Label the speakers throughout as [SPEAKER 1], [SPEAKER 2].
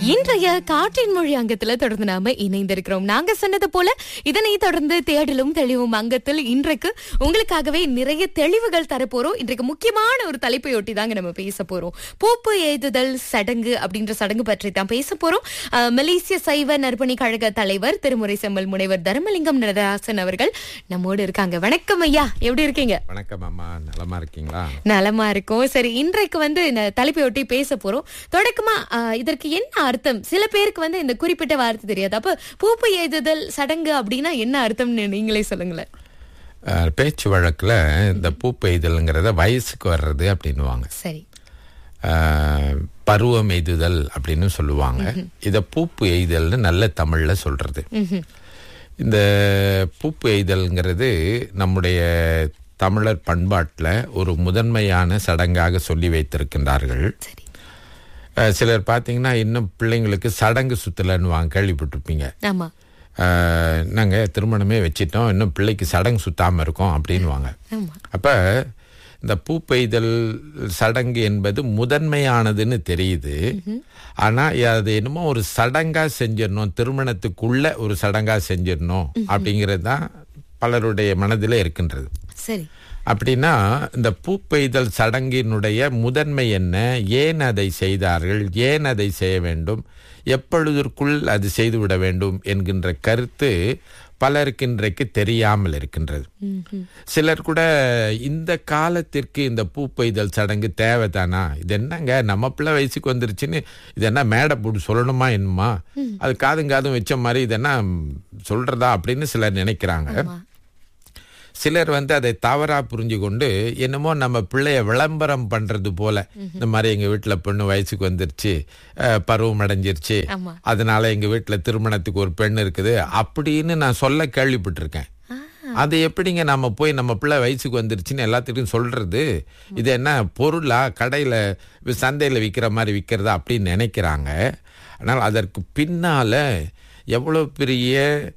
[SPEAKER 1] இன்றைய காற்றின் மொழி அங்கத்துல தொடர்ந்து நாம இணைந்திருக்கிறோம் நாங்க சொன்னது போல இதனை தொடர்ந்து தேடலும் தெளிவும் அங்கத்தில் இன்றைக்கு உங்களுக்காகவே நிறைய தெளிவுகள் தரப்போறோம் இன்றைக்கு முக்கியமான ஒரு தலைப்பை ஒட்டி தாங்க நம்ம பேச போறோம் பூப்பு எய்துதல் சடங்கு அப்படின்ற சடங்கு பற்றி தான் பேச போறோம் அஹ், மலேசிய சைவ நற்பணி கழக தலைவர் திருமுறை செம்மல் முனைவர் தர்மலிங்கம் நடராசன் அவர்கள் நம்மோடு இருக்காங்க வணக்கம் ஐயா எப்படி இருக்கீங்க
[SPEAKER 2] வணக்கம் அம்மா நலமா இருக்கீங்களா
[SPEAKER 1] நலமா இருக்கும் சரி இன்றைக்கு வந்து இந்த தலைப்பை ஒட்டி பேச போறோம் தொடக்கமா ஆஹ், இதற்கு என்ன அர்த்தம் சில பேருக்கு வந்து இந்த குறிப்பிட்ட வார்த்தை தெரியாது அப்ப பூப்பு எய்துதல் சடங்கு அப்படின்னா என்ன அர்த்தம்னு நீங்களே சொல்லுங்களேன்
[SPEAKER 2] அஹ், பேச்சு வழக்குல இந்த பூ பெய்தல்ங்கிறத வயசுக்கு வர்றது அப்படின்னுவாங்க
[SPEAKER 1] சரி
[SPEAKER 2] அஹ், பருவம் எய்துதல் அப்படின்னு சொல்லுவாங்க இத பூப்பு எய்தல்னு நல்ல தமிழ்ல சொல்றது இந்த பூப்பு எய்தல்ங்கிறது நம்முடைய தமிழர் பண்பாட்டில் ஒரு முதன்மையான சடங்காக சொல்லி வைத்திருக்கின்றார்கள்
[SPEAKER 1] சரி
[SPEAKER 2] அஹ், சிலர் பார்த்தீங்கன்னா இன்னும் பிள்ளைங்களுக்கு சடங்கு சுத்தலன்னு வாங்க கேள்விப்பட்டிருப்பீங்க
[SPEAKER 1] ஆமா
[SPEAKER 2] ஆஹ் நாங்க திருமணமே வச்சிட்டோம் இன்னும் பிள்ளைக்கு சடங்கு சுத்தாம இருக்கோம் அப்படின்னுவாங்க
[SPEAKER 1] ஆமா
[SPEAKER 2] அப்ப இந்த பூ பெய்தல் சடங்கு என்பது முதன்மையானதுன்னு தெரியுது ஆனா அது என்னமோ ஒரு சடங்கா செஞ்சிடணும் திருமணத்துக்குள்ள ஒரு சடங்கா செஞ்சிடணும் அப்படிங்கிறது தான் பலருடைய மனதில் இருக்கின்றது
[SPEAKER 1] சரி
[SPEAKER 2] அப்படின்னா இந்த பூப்பெய்தல் சடங்கினுடைய முதன்மை என்ன ஏன் அதை செய்தார்கள் ஏன் அதை செய்ய வேண்டும் எப்பொழுதற்குள் அது செய்துவிட வேண்டும் என்கின்ற கருத்து பலருக்கு இன்றைக்கு தெரியாமல் இருக்கின்றது சிலர் கூட இந்த காலத்திற்கு இந்த பூப்பெய்தல் சடங்கு தேவைதானா இது என்னங்க நம்ம பிள்ளை வயசுக்கு வந்துருச்சுன்னு இது என்ன மேடை போட்டு சொல்லணுமா என்னமா அது காதும் காதும் வச்ச மாதிரி இது என்ன சொல்றதா அப்படின்னு சிலர் நினைக்கிறாங்க சிலர் வந்து அதை தவறா புரிஞ்சு கொண்டு என்னமோ நம்ம பிள்ளைய விளம்பரம் பண்றது போல இந்த மாதிரி எங்க வீட்டுல பொண்ணு வயசுக்கு வந்துருச்சு அஹ், பருவம் அடைஞ்சிருச்சு
[SPEAKER 1] ஆமா.
[SPEAKER 2] அதனால எங்க வீட்டுல திருமணத்துக்கு ஒரு பெண் இருக்குது அப்படின்னு நான் சொல்ல கேள்விப்பட்டிருக்கேன் அது எப்படிங்க நம்ம போய் நம்ம பிள்ளை வயசுக்கு வந்துருச்சுன்னு எல்லாத்துக்கும் சொல்றது இது என்ன பொருளா கடையில வி- சந்தையில விற்கிற மாதிரி விற்கிறதா அப்படின்னு நினைக்கிறாங்க ஆனால் அதற்கு பின்னால எவ்வளவு பெரிய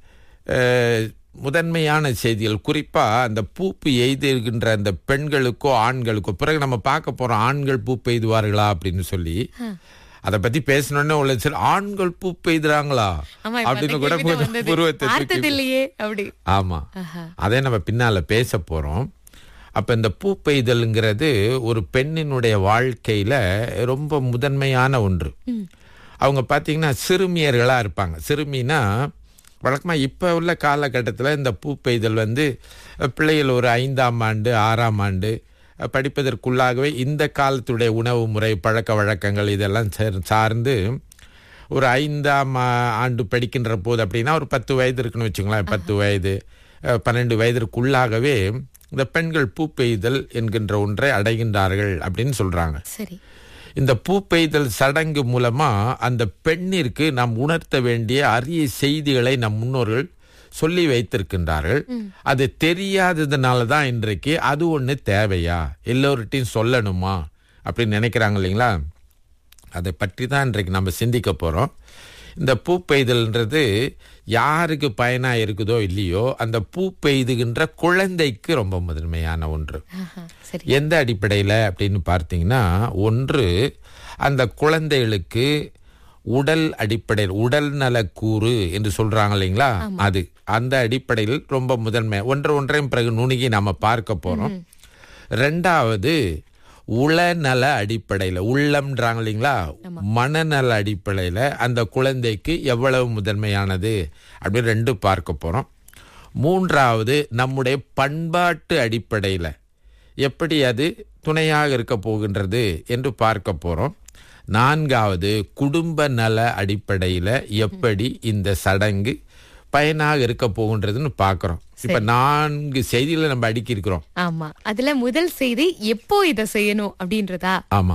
[SPEAKER 2] அஹ், முதன்மையான செய்திகள் குறிப்பா அந்த பூப்பு எய்துகின்ற அந்த பெண்களுக்கோ ஆண்களுக்கோ பிறகு நம்ம பார்க்க போறோம் ஆண்கள் பூப்பு எய்துவார்களா அப்படின்னு சொல்லி அதை பத்தி பேசணும்னு உள்ள சரி ஆண்கள் பூப்பு எய்துறாங்களா
[SPEAKER 1] ஆமா இப்ப
[SPEAKER 2] அப்படின்னு
[SPEAKER 1] அந்த
[SPEAKER 2] கூட
[SPEAKER 1] கேள்வி தான் வந்தது.
[SPEAKER 2] புருவத்தை
[SPEAKER 1] பார்த்தது
[SPEAKER 2] தூக்கி
[SPEAKER 1] இல்லையே அப்படி
[SPEAKER 2] ஆமா அதே நம்ம பின்னால பேச போறோம் அப்ப இந்த பூப்பெய்தல்ங்கிறது ஒரு பெண்ணினுடைய வாழ்க்கையில ரொம்ப முதன்மையான ஒன்று அவங்க பாத்தீங்கன்னா சிறுமியர்களா இருப்பாங்க சிறுமினா வழக்கமா இப்ப உள்ள காலகட்டத்தில் இந்த பூப்பெய்தல் வந்து அஹ், பிள்ளைகள் ஒரு ஐந்தாம் ஆண்டு ஆறாம் ஆண்டு அஹ், படிப்பதற்குள்ளாகவே இந்த காலத்துடைய உணவு முறை பழக்க வழக்கங்கள் இதெல்லாம் சார்- சார்ந்து ஒரு ஐந்தாம் ஆ- ஆண்டு படிக்கின்ற போது அப்படின்னா ஒரு பத்து வயது இருக்குன்னு வச்சுங்களேன் பத்து வயது அஹ், பன்னெண்டு வயதிற்குள்ளாகவே இந்த பெண்கள் பூப்பெய்தல் என்கின்ற ஒன்றை அடைகின்றார்கள் அப்படின்னு சொல்றாங்க
[SPEAKER 1] சரி
[SPEAKER 2] இந்த பூப்பெய்தல் சடங்கு மூலமா அந்த பெண்ணிற்கு நாம் உணர்த்த வேண்டிய அரிய செய்திகளை நம் முன்னோர்கள் சொல்லி வைத்திருக்கின்றார்கள் அது தெரியாததுனால தான் இன்றைக்கு அது ஒண்ணு தேவையா எல்லோர்கிட்டையும் சொல்லணுமா அப்படின்னு நினைக்கிறாங்க இல்லைங்களா அதை பற்றி தான் இன்றைக்கு நம்ம சிந்திக்க போறோம் இந்த பூ பெய்தல்ன்றது யாருக்கு பயனா இருக்குதோ இல்லையோ அந்த பூ பெய்துகின்ற குழந்தைக்கு ரொம்ப முதன்மையான ஒன்று
[SPEAKER 1] ஆஹா, சரி
[SPEAKER 2] எந்த அடிப்படையில் அப்படின்னு பார்த்தீங்கன்னா ஒன்று அந்த குழந்தைகளுக்கு உடல் அடிப்படையில் உடல் நலக்கூறு என்று சொல்றாங்க இல்லைங்களா அது அந்த அடிப்படையில் ரொம்ப முதன்மை ஒன்று ஒன்றையும் பிறகு நுணுகி நாம பார்க்க போறோம் ரெண்டாவது உளநல அடிப்படையில் உள்ளம்ன்றாங்க இல்லைங்களா மனநல அடிப்படையில் அந்த குழந்தைக்கு எவ்வளவு முதன்மையானது அப்படின்னு ரெண்டு பார்க்க போறோம் மூன்றாவது நம்முடைய பண்பாட்டு அடிப்படையில் எப்படி அது துணையாக இருக்க போகின்றது என்று பார்க்க போறோம் நான்காவது குடும்ப நல அடிப்படையில் எப்படி இந்த சடங்கு பயனாக இருக்க போகின்றதுன்னு பார்க்குறோம் இப்ப நான்கு செய்திகளை நம்ம அடுக்கி இருக்கிறோம்
[SPEAKER 1] ஆமா அதுல முதல் செய்தி எப்போ இத செய்யணும் அப்படின்றதா
[SPEAKER 2] ஆமா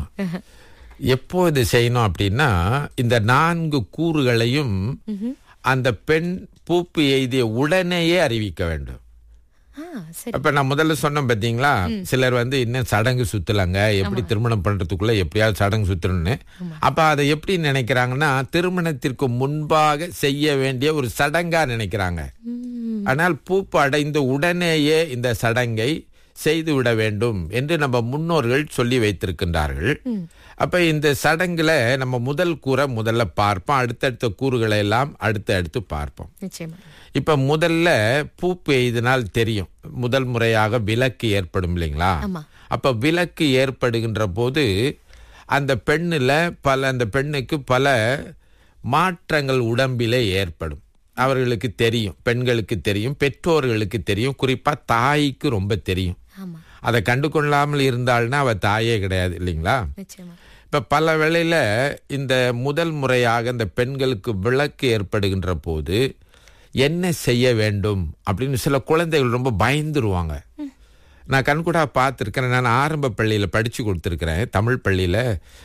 [SPEAKER 2] எப்போ இது செய்யணும் அப்படின்னா இந்த நான்கு கூறுகளையும் அந்த பெண் பூப்பு எய்திய உடனேயே அறிவிக்க வேண்டும்
[SPEAKER 1] ஆ, சரி
[SPEAKER 2] அப்ப நான் முதல்ல சொன்னேன் பாத்தீங்களா சிலர் வந்து இன்னும் சடங்கு சுத்தலாங்க எப்படி திருமணம் பண்றதுக்குள்ள எப்படியாவது சடங்கு சுத்தணும்னு அப்ப அதை எப்படி நினைக்கிறாங்கன்னா திருமணத்திற்கு முன்பாக செய்ய வேண்டிய ஒரு சடங்கா நினைக்கிறாங்க
[SPEAKER 1] ம்,
[SPEAKER 2] ஆனால் பூப்பு அடைந்த உடனேயே இந்த சடங்கை செய்து விட வேண்டும் என்று நம்ம முன்னோர்கள் சொல்லி வைத்திருக்கின்றார்கள் அப்ப இந்த சடங்குல நம்ம முதல் கூரை முதல்ல பார்ப்போம் அடுத்தடுத்த கூறுகளை எல்லாம் அடுத்து அடுத்து பார்ப்போம்
[SPEAKER 1] நிச்சயமா
[SPEAKER 2] இப்ப முதல்ல பூ பெய்தனால் தெரியும் முதல் முறையாக விலக்கு ஏற்படும் இல்லைங்களா
[SPEAKER 1] ஆமா.
[SPEAKER 2] அப்ப விலக்கு ஏற்படுகின்ற போது அந்த பெண்ணுல பல அந்த பெண்ணுக்கு பல மாற்றங்கள் உடம்பிலே ஏற்படும் அவர்களுக்கு தெரியும் பெண்களுக்கு தெரியும் பெற்றோர்களுக்கு தெரியும் குறிப்பா தாய்க்கு ரொம்ப தெரியும்
[SPEAKER 1] ஆமா
[SPEAKER 2] அதை கண்டு கொள்ளாமல் இருந்தாள்னா அவ தாயே கிடையாது இல்லைங்களா
[SPEAKER 1] நிச்சயமா
[SPEAKER 2] இப்ப பல வேளையில இந்த முதல் முறையாக இந்த பெண்களுக்கு விளக்கு ஏற்படுகின்ற போது என்ன செய்ய வேண்டும் அப்படின்னு சில குழந்தைகள் ரொம்ப பயந்துருவாங்க நான் கண்கூடா பார்த்துருக்கிறேன் நான் ஆரம்ப பள்ளியில் படித்து கொடுத்துருக்கிறேன் தமிழ் பள்ளியில்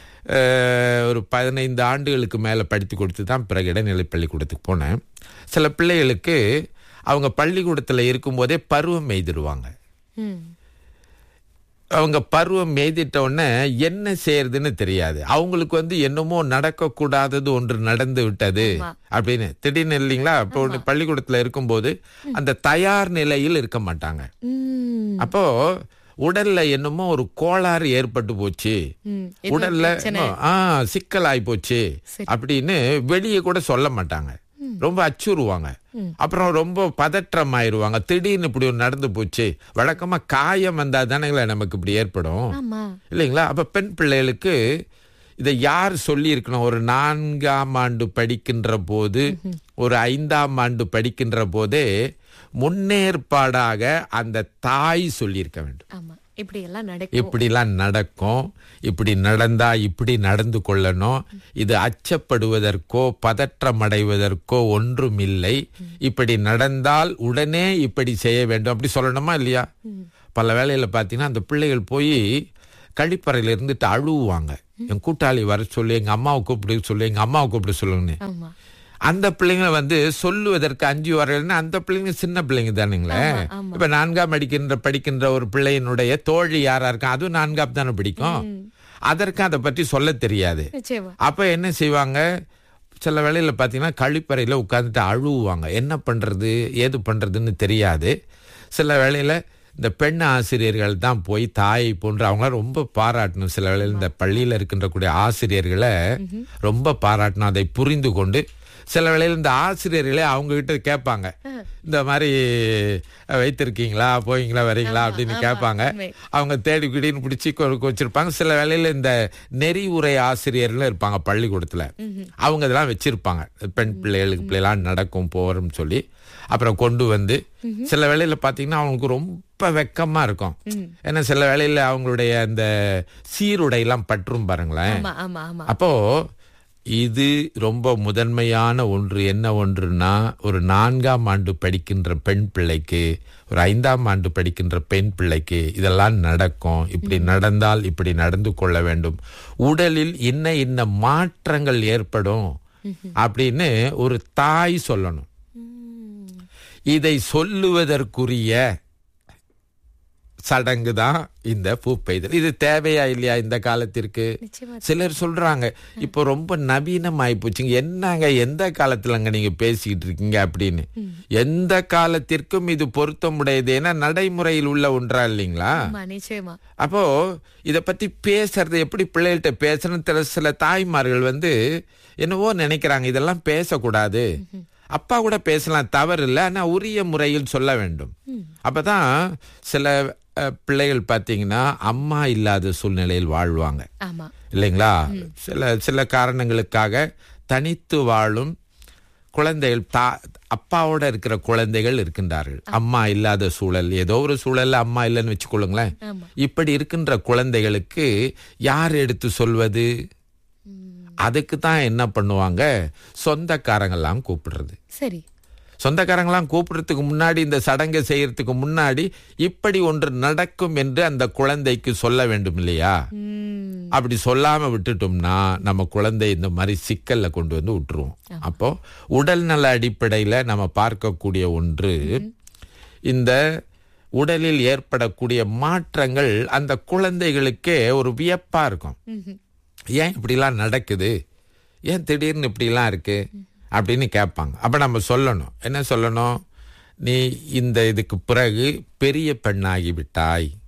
[SPEAKER 2] ஒரு பதினைந்து ஆண்டுகளுக்கு மேலே படித்து கொடுத்து தான் பிறகு இடைநிலை பள்ளிக்கூடத்துக்கு போனேன் சில பிள்ளைகளுக்கு அவங்க பள்ளிக்கூடத்தில் இருக்கும்போதே பருவம் எய்திடுவாங்க
[SPEAKER 1] ம்
[SPEAKER 2] அவங்க பருவம் எய்திட்ட உடனே என்ன செய்யறதுன்னு தெரியாது அவங்களுக்கு வந்து என்னமோ நடக்கக்கூடாதது ஒன்று நடந்து விட்டது அப்படின்னு திடீர்னு இல்லைங்களா இப்போ ஒண்ணு பள்ளிக்கூடத்துல இருக்கும்போது அந்த தயார் நிலையில் இருக்க மாட்டாங்க
[SPEAKER 1] ம்
[SPEAKER 2] அப்போ உடல்ல என்னமோ ஒரு கோளாறு ஏற்பட்டு போச்சு
[SPEAKER 1] ம் ஏதோ
[SPEAKER 2] உடல்ல ஆ சிக்கலாய் போச்சு அப்படின்னு வெளியே கூட சொல்ல மாட்டாங்க ரொம்ப அச்சுறுவாங்க அப்புறம் ரொம்ப பதற்றம் ஆயிருவாங்க திடீர்னு இப்படி ஒரு நடந்து போச்சு வழக்கமா காயம் வந்தா தானேங்களா நமக்கு இப்படி ஏற்படும்
[SPEAKER 1] ஆமா
[SPEAKER 2] இல்லைங்களா அப்ப பெண் பிள்ளைகளுக்கு இதை யார் சொல்லி இருக்கணும் ஒரு நான்காம் ஆண்டு படிக்கின்ற போது ஒரு ஐந்தாம் ஆண்டு படிக்கின்ற போதே முன்னேற்பாடாக அந்த தாய் சொல்லியிருக்க வேண்டும்
[SPEAKER 1] ஆமா இப்படி எல்லாம் நடக்கும்
[SPEAKER 2] இப்படிலாம் நடக்கும் இப்படி நடந்தா இப்படி நடந்து கொள்ளணும் இது அச்சப்படுவதற்கோ பதற்றமடைவதற்கோ ஒன்றும் இல்லை இப்படி நடந்தால் உடனே இப்படி செய்ய வேண்டும் அப்படி சொல்லணுமா இல்லையா பல வேளையில பார்த்தீங்கன்னா அந்த பிள்ளைகள் போய் கழிப்பறையில இருந்துட்டு அழுவுவாங்க என் கூட்டாளி வர சொல்லி எங்க அம்மாவை கூப்பிடு சொல்லி எங்க அம்மாவை கூப்பிட சொல்லுங்கன்னு
[SPEAKER 1] ஆமா
[SPEAKER 2] அந்த பிள்ளைங்க வந்து சொல்லுவதற்கு அஞ்சு வரலன்னா அந்த பிள்ளைங்க சின்ன பிள்ளைங்க தானுங்களே இப்ப நான்காம் படிக்கின்ற படிக்கின்ற ஒரு பிள்ளையினுடைய தோழி யாரா இருக்கா அதுவும் நான்காம் தானே பிடிக்கும் அதற்கு அதை பற்றி சொல்ல தெரியாது
[SPEAKER 1] நிச்சயமா
[SPEAKER 2] அப்ப என்ன செய்வாங்க சில வேளையில பாத்தீங்கன்னா கழிப்பறையில உட்கார்ந்துட்டு அழுவுவாங்க என்ன பண்றது ஏது பண்றதுன்னு தெரியாது சில வேளையில இந்த பெண் ஆசிரியர்கள் தான் போய் தாயை போன்று அவங்க ரொம்ப பாராட்டணும் சில வேளையில இந்த பள்ளியில இருக்கின்ற கூடிய ஆசிரியர்களை ரொம்ப பாராட்டணும் அதை புரிந்து கொண்டு சில வேளையில இந்த ஆசிரியர்களே அவங்க கிட்ட கேட்பாங்க இந்த மாதிரி அஹ், வைத்திருக்கீங்களா போவீங்களா வரீங்களா அப்படின்னு கேட்பாங்க
[SPEAKER 1] உண்மை.
[SPEAKER 2] அவங்க தேடி கிடின்னு பிடிச்சி கொ- வச்சிருப்பாங்க சில வேளையில இந்த நெறிவுரை ஆசிரியர்கள் இருப்பாங்க பள்ளிக்கூடத்துல அவங்க இதெல்லாம் வச்சிருப்பாங்க பெண் பிள்ளைகளுக்கு பிள்ளைலாம் நடக்கும் போறோம்னு சொல்லி அப்புறம் கொண்டு வந்து சில வேளையில பாத்தீங்கன்னா அவங்களுக்கு ரொம்ப வெக்கமா இருக்கும் ஏன்னா சில வேளையில அவங்களுடைய அந்த சீருடையெல்லாம் பற்றும் பாருங்களேன்
[SPEAKER 1] ஆமா ஆமா ஆமா
[SPEAKER 2] அப்போ இது ரொம்ப முதன்மையான ஒன்று என்ன ஒன்றுனா ஒரு நான்காம் ஆண்டு படிக்கின்ற பெண் பிள்ளைக்கு ஒரு ஐந்தாம் ஆண்டு படிக்கின்ற பெண் பிள்ளைக்கு இதெல்லாம் நடக்கும் இப்படி நடந்தால் இப்படி நடந்து கொள்ள வேண்டும் உடலில் இன்ன இன்ன மாற்றங்கள் ஏற்படும் அப்படின்னு ஒரு தாய் சொல்லணும்
[SPEAKER 1] ம்.
[SPEAKER 2] இதை சொல்லுவதற்குரிய சடங்கு தான் இந்த பூப்பெய்தல் இது தேவையா இல்லையா இந்த காலத்திற்கு
[SPEAKER 1] நிச்சயமா
[SPEAKER 2] சிலர் சொல்றாங்க இப்போ ரொம்ப நவீனம் ஆயிப்போச்சுங்க என்னங்க எந்த காலத்துலங்க நீங்க பேசிக்கிட்டு இருக்கீங்க அப்படின்னு எந்த காலத்திற்கும் இது பொருத்தமுடையது ஏன்னா நடைமுறையில் உள்ள ஒன்றா இல்லைங்களா
[SPEAKER 1] ஆமா நிச்சயமா
[SPEAKER 2] அப்போ இத பத்தி பேசுறது எப்படி பிள்ளைகள்கிட்ட பேசணும் தெரியல. சில தாய்மார்கள் வந்து என்னவோ நினைக்கிறாங்க இதெல்லாம் பேசக்கூடாது அப்பா கூட பேசலாம் தவறு இல்லை ஆனா உரிய முறையில் சொல்ல வேண்டும் அப்பதான் சில அஹ், பிள்ளைகள் பார்த்தீங்கன்னா அம்மா இல்லாத சூழ்நிலையில் வாழ்வாங்க
[SPEAKER 1] ஆமா
[SPEAKER 2] இல்லைங்களா சில சில காரணங்களுக்காக தனித்து வாழும் குழந்தைகள் தா அப்பாவோட இருக்கிற குழந்தைகள் இருக்கின்றார்கள் அம்மா இல்லாத சூழல் ஏதோ ஒரு சூழல்ல அம்மா இல்லைன்னு வச்சுக்கொள்ளுங்களேன்
[SPEAKER 1] ஆமா
[SPEAKER 2] இப்படி இருக்கின்ற குழந்தைகளுக்கு யார் எடுத்து சொல்வது அதுக்கு தான் என்ன பண்ணுவாங்க சொந்தக்காரங்கெல்லாம் கூப்பிடுறது
[SPEAKER 1] சரி
[SPEAKER 2] சொந்தக்காரங்களாம் கூப்பிடுறதுக்கு முன்னாடி இந்த சடங்கை செய்யறதுக்கு முன்னாடி இப்படி ஒன்று நடக்கும் என்று அந்த குழந்தைக்கு சொல்ல வேண்டும் இல்லையா
[SPEAKER 1] ம்.
[SPEAKER 2] அப்படி சொல்லாம விட்டுட்டோம்னா நம்ம குழந்தை இந்த மாதிரி சிக்கல்ல கொண்டு வந்து விட்டுருவோம் அப்போ உடல் நல அடிப்படையில நம்ம பார்க்கக்கூடிய ஒன்று இந்த உடலில் ஏற்படக்கூடிய மாற்றங்கள் அந்த குழந்தைகளுக்கே ஒரு வியப்பா இருக்கும்
[SPEAKER 1] ம்ஹும்.
[SPEAKER 2] ஏன் இப்படிலாம் நடக்குது ஏன் திடீர்னு இப்படிலாம் இருக்கு அப்படின்னு கேட்பாங்க அப்ப நம்ம சொல்லணும் என்ன சொல்லணும் நீ இந்த இதுக்கு பிறகு பெரிய பெண்ணாகி விட்டாய்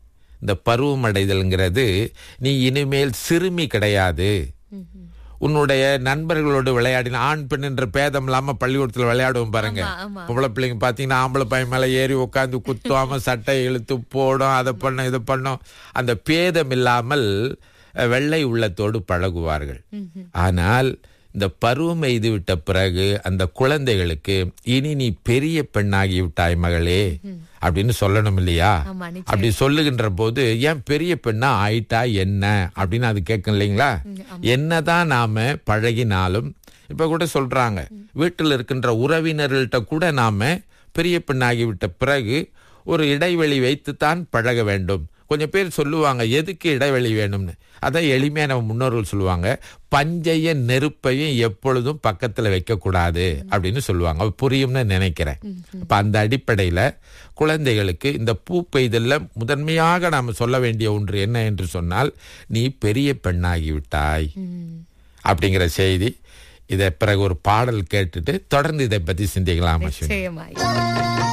[SPEAKER 2] இந்த பருவமடைதல்ங்கிறது நீ இனிமேல் சிறுமி கிடையாது உன்னுடைய நண்பர்களோடு விளையாடின ஆண் பெண் என்ற பேதம் இல்லாம பள்ளிக்கூடத்துல விளையாடுவோம் பாருங்க
[SPEAKER 1] ஆமா, ஆமா.
[SPEAKER 2] பொம்பளை பிள்ளைங்க பாத்தீங்கன்னா ஆம்பளை பையன் மேல ஏறி உட்காந்து குத்துவாம சட்டை இழுத்து போடும் அதை பண்ணும் இதை பண்ணும் அந்த பேதம் இல்லாமல் அஹ், வெள்ளை உள்ளத்தோடு பழகுவார்கள் ஆனால் இந்த பருவம் எய்து விட்ட பிறகு அந்த குழந்தைகளுக்கு இனி நீ பெரிய பெண்ணாகி விட்டாய் மகளே அப்படின்னு சொல்லணும் இல்லையா
[SPEAKER 1] ஆமா நிச்சயம்
[SPEAKER 2] அப்படி சொல்லுகின்ற போது ஏன் பெரிய பெண்ணா ஆயிட்டா என்ன அப்படின்னு அது கேட்கும் இல்லைங்களா என்னதான் நாம பழகினாலும் இப்ப கூட சொல்றாங்க வீட்டில் இருக்கின்ற உறவினர்கள்ட்ட கூட நாம பெரிய பெண்ணாகிவிட்ட பிறகு ஒரு இடைவெளி வைத்துத்தான் பழக வேண்டும் கொஞ்சம் பேர் சொல்லுவாங்க எதுக்கு இடைவெளி வேணும்னு அதான் எளிமையா நம்ம முன்னோர்கள் சொல்லுவாங்க பஞ்சைய நெருப்பையும் எப்பொழுதும் பக்கத்துல வைக்க கூடாது அப்படின்னு சொல்லுவாங்க அது புரியும்னு நினைக்கிறேன் அப்ப அந்த அடிப்படையில குழந்தைகளுக்கு இந்த பூ பெய்தல்ல முதன்மையாக நாம சொல்ல வேண்டிய ஒன்று என்ன என்று சொன்னால் நீ பெரிய பெண்ணாகி விட்டாய் அப்படிங்கிற செய்தி இதை பிறகு ஒரு பாடல் கேட்டுட்டு தொடர்ந்து இதை பத்தி சிந்திக்கலாம் அஸ்வினி
[SPEAKER 1] நிச்சயமாய்